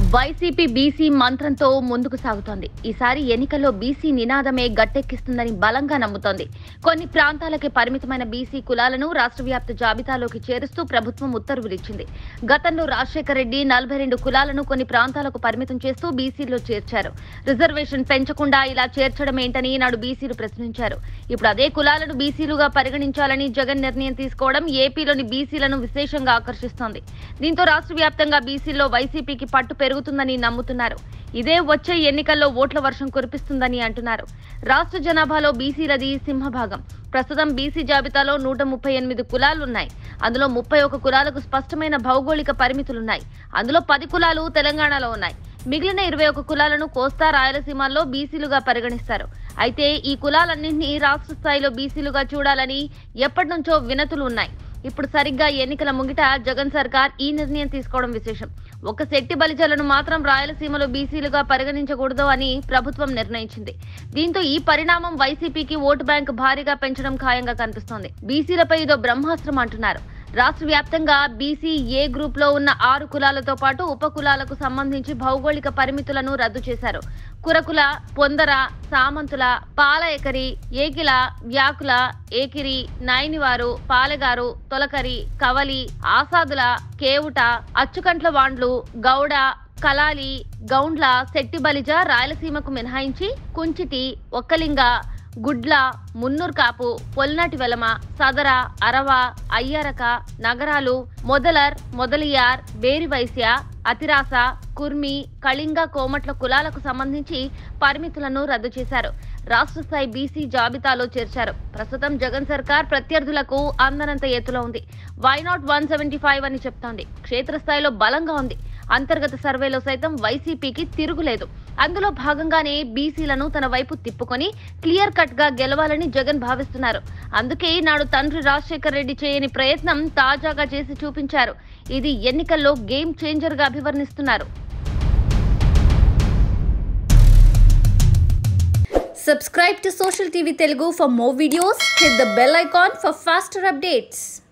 YCP BC మంత్రంతో ముందుకు సాగుతోంది ఈసారి ఎన్నికల్లో బీసీ నినాదమే గట్టెక్కిస్తుందని బలంగా నమ్ముతోంది కొన్ని ప్రాంతాలకి పరిమితమైన బీసీ కులాలను రాష్ట్ర వ్యాప్త జాబితాలోకి చేరుస్తూ ప్రభుత్వం ఉత్తర్వులిచ్చింది గతంలో రాజశేఖర రెడ్డి నలభై రెండు కులాలను కొన్ని ప్రాంతాలకు పరిమితం చేస్తూ బీసీలో చేర్చారు రిజర్వేషన్ పెంచకుండా ఇలా చేర్చడం ఏంటని నాడు బీసీలు ప్రశ్నించారు ఇప్పుడు అదే కులాలను బీసీలుగా పరిగణించాలని జగన్ నిర్ణయం తీసుకోవడం ఏపీలోని బీసీలను విశేషంగా ఆకర్షిస్తోంది దీంతో రాష్ట్ర వ్యాప్తంగా బీసీల్లో వైసీపీకి పట్టు పెరుగుతుందని నమ్ముతున్నారు ఇదే వచ్చే ఎన్నికల్లో ఓట్ల వర్షం కురిపిస్తుందని అంటున్నారు రాష్ట్ర జనాభాలో బీసీలది సింహభాగం ప్రస్తుతం బీసీ జాబితాలో నూట ముప్పై ఎనిమిది కులాలున్నాయి అందులో ముప్పై ఒక కులాలకు స్పష్టమైన భౌగోళిక పరిమితులున్నాయి అందులో పది కులాలు తెలంగాణలో ఉన్నాయి మిగిలిన ఇరవై ఒక కులాలను కోస్తా రాయలసీమల్లో బీసీలుగా పరిగణిస్తారు అయితే ఈ కులాలన్నింటినీ రాష్ట్ర స్థాయిలో బీసీలుగా చూడాలని ఎప్పటి నుంచో వినతులు ఉన్నాయి ఇప్పుడు సరిగ్గా ఎన్నికల ముంగిట జగన్ సర్కార్ ఈ నిర్ణయం తీసుకోవడం విశేషం ఒక శెట్టి బలిజలను మాత్రం రాయలసీమలో బీసీలుగా పరిగణించకూడదు అని ప్రభుత్వం నిర్ణయించింది దీంతో ఈ పరిణామం వైసీపీకి ఓటు బ్యాంక్ భారీగా పెంచడం ఖాయంగా కనిపిస్తోంది బీసీలపై ఇదో బ్రహ్మాస్త్రం అంటున్నారు రాష్ట్ర వ్యాప్తంగా బీసీ ఏ గ్రూప్ లో ఉన్న ఆరు కులాలతో పాటు ఉప కులాలకు సంబంధించి భౌగోళిక పరిమితులను రద్దు చేశారు కురకుల పొందర సామంతుల పాల ఎకరి ఏకిల వ్యాకుల ఏకిరి నాయనివారు పాలెగారు తొలకరి కవలి ఆసాదుల కేవుట అచ్చుకంట్ల వాండ్లు గౌడ కలాలి గౌండ్ల శెట్టిబలిజ రాయలసీమకు మినహాయించి కుంచిటి ఒక్కలింగ గుడ్ల మున్నూర్ కాపు పొల్నాటి వెలమ సదర అరవ అయ్యరక నగరాలు మొదలర్ మొదలియార్ బేరివైశ్య అతిరాస కుర్మి కళింగ కోమట్ల కులాలకు సంబంధించి పరిమితులను రద్దు చేశారు రాష్ట్ర స్థాయి బీసీ జాబితాలో చేర్చారు ప్రస్తుతం జగన్ సర్కార్ ప్రత్యర్థులకు అందనంత ఎత్తులో ఉంది why not one seventy five అని చెప్తోంది క్షేత్రస్థాయిలో బలంగా ఉంది అంతర్గత సర్వేలో సైతం వైసీపీకి తిరుగులేదు అందులో భాగంగానే బీసీలను తన వైపు తిప్పుకొని క్లియర్ కట్ గా గెలవాలని జగన్ భావిస్తున్నారు అందుకే నాడు తండ్రి రాజశేఖర్ రెడ్డి చేయని ప్రయత్నం తాజాగా చేసి చూపించారు ఇది ఎన్నికల్లో గేమ్ చేంజర్ గా అభివర్ణిస్తున్నారు Subscribe to Social TV Telugu for more videos. Hit the bell icon for faster updates.